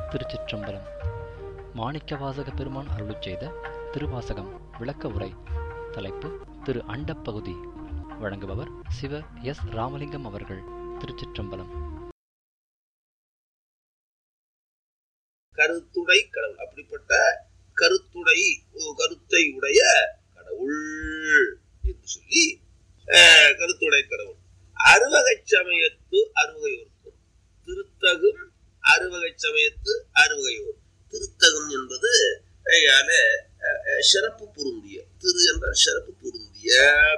திருச்சிற்றம்பலம் மாணிக்கவாசக பெருமான் அருளிச் செய்த திருவாசகம் விளக்க உரை தலைப்பு திரு அண்டப்பகுதி வழங்குபவர் சிவ எஸ் ராமலிங்கம் அவர்கள் திருச்சிற்றம்பலம் கருத்துடை கடவுள் அப்படிப்பட்ட கருத்துடை ஓ, கருத்தை உடைய கடவுள் என்று சொல்லி அஹ், கருத்துடை கடவுள் அறுவகை சமயத்து அறுவகையோர்க்கும் திருத்தகும் அறுவகை சமயத்து அறுவகையோர் திருத்தகம் என்பது கையால அஹ், அஹ், சிறப்பு பொருந்திய திரு என்றால் சிறப்பு பொருந்திய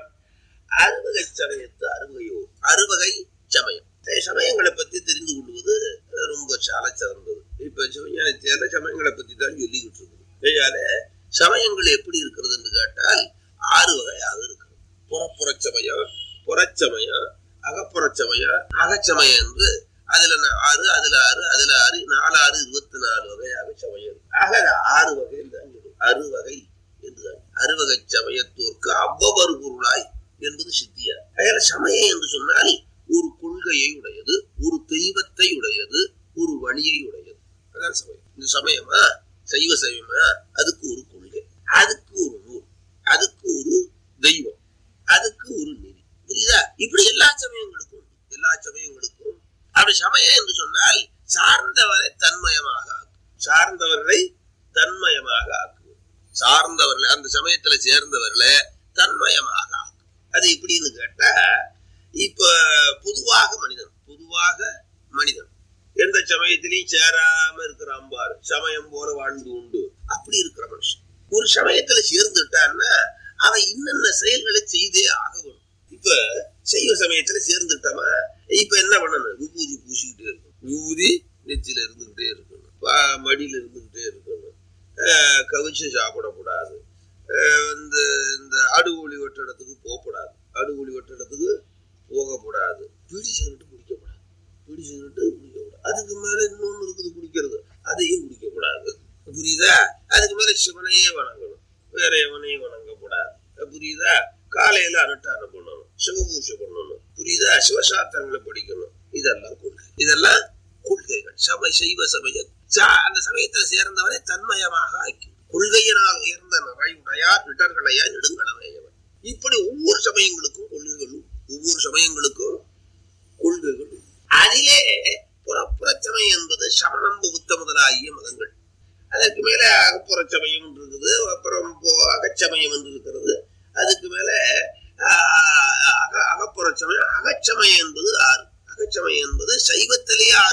அறுவகை சமயத்து அறுவகையோர் அறுவகை சமயம் அஹ், சமயங்களை பத்தி தெரிந்து கொள்வது அஹ், ரொம்ப சால சிறந்தது இப்ப சிவஞானத்தியால சமயங்களை பத்தி தான் சொல்லிக்கிட்டு இருக்குது கையால சமயங்கள் எப்படி இருக்கிறது என்று கேட்டால் ஆறு வகையாக இருக்கிறது புறப்புறச் சமயம் புறச்சமயம் அகப்புறச் சமயம் அகச்சமயம் என்று அதுல நா- ஆறு அதுல ஆறு அதுல ஆறு நாலு ஆறு இருபத்தி நாலு வகையாக சமயம் இருக்கு. ஆக அது ஆறு வகையில் தான் சொல்லும் அறுவகை என்றுதான் அறுவகை சமயத்தோர்க்கு அவ்வவரு பொருளாய் என்பது சித்தியா அதால சமயம் என்று சொன்னால் ஒரு கொள்கையை உடையது ஒரு தெய்வத்தை உடையது ஒரு வழியை உடையது அதான் சமயம் இந்த சமயமா சைவ சமயமா அதுக்கு ஒரு கொள்கை அதுக்கு ஒரு நூல் அதுக்கு ஒரு தெய்வம் அதுக்கு ஒரு நெறி புரியுதா இப்படி எல்லா சமயங்களுக்கும் உண்டு. எல்லா சமயங்களுக்கும் அப்படி சமயம் என்று சொன்னால் சார்ந்தவரை தன்மயமாக ஆக்கும் சார்ந்தவர்களை தன்மயமாக ஆக்குவது சார்ந்தவர்களை அந்த சமயத்துல சேர்ந்தவர்களை தன்மயமாக ஆக்கும் அது எப்படின்னு கேட்டா இப்ப பொதுவாக மனிதன் பொதுவாக மனிதன் எந்த சமயத்திலையும் சேராம இருக்கிற அம்பாரு சமயம் போல வாழ்ந்து உண்டு அப்படி இருக்கிற மனுஷன் ஒரு சமயத்துல சேர்ந்துட்டான்னா அவன் இன்னென்ன செயல்களை செய்தே ஆக வேணும் இப்ப சைவ சமயத்துல சேர்ந்துட்டவன் இப்ப என்ன பண்ணணும் விபூதி பூசிக்கிட்டே இருக்கணும் விபூதி நெத்தியில இருந்துகிட்டே இருக்கணும் பா- மடியில இருந்துகிட்டே இருக்கணும் ஆஹ் கவிச்சு சாப்பிடக்கூடாது ஆஹ் இந்த இந்த அடுகூலி வெட்டிடத்துக்கு போகக்கூடாது அடுகூலி வெட்டிடத்துக்கு போகக்கூடாது பிடி சிகரெட்டு குடிக்கக்கூடாது பிடி சிகரெட்டு குடிக்கக்கூடாது அதுக்கு மேல இன்னொன்னு இருக்குது குடிக்கிறது அதையும் குடிக்கக்கூடாது புரியுதா அதுக்கு மேல சிவனையே வணங்கணும் வேற எவனையும் வணங்கக்கூடாது புரியுதா காலையில அனுட்டானம் பண்ணணும் சிவபூஷை பண்ணணும் புரியுதா சிவசாஸ்திரங்களை படிக்கணும் இதெல்லாம் கொள்கை இதெல்லாம் கொள்கைகள் சமய சைவ சமய சா- அந்த சமயத்தை சேர்ந்தவனை தன்மயமாக ஆக்கி கொள்கையினால் உயர்ந்த நிறைவுடையார் இடர்களையா நெடுங்களவையவன் இப்படி ஒவ்வொரு சமயங்களுக்கும் கொள்கைகளும் ஒவ்வொரு சமயங்களுக்கும் கொள்கைகளும் அதிலே புறப்புறச்சமயம் என்பது சமணம் புத்த முதலாகிய மதங்கள் அதற்கு மேல அகப்புறச்சமயம் என்று இருக்குது அப்புறம் போ- அகச்சமயம் என்று இருக்கிறது அதுக்கு மேல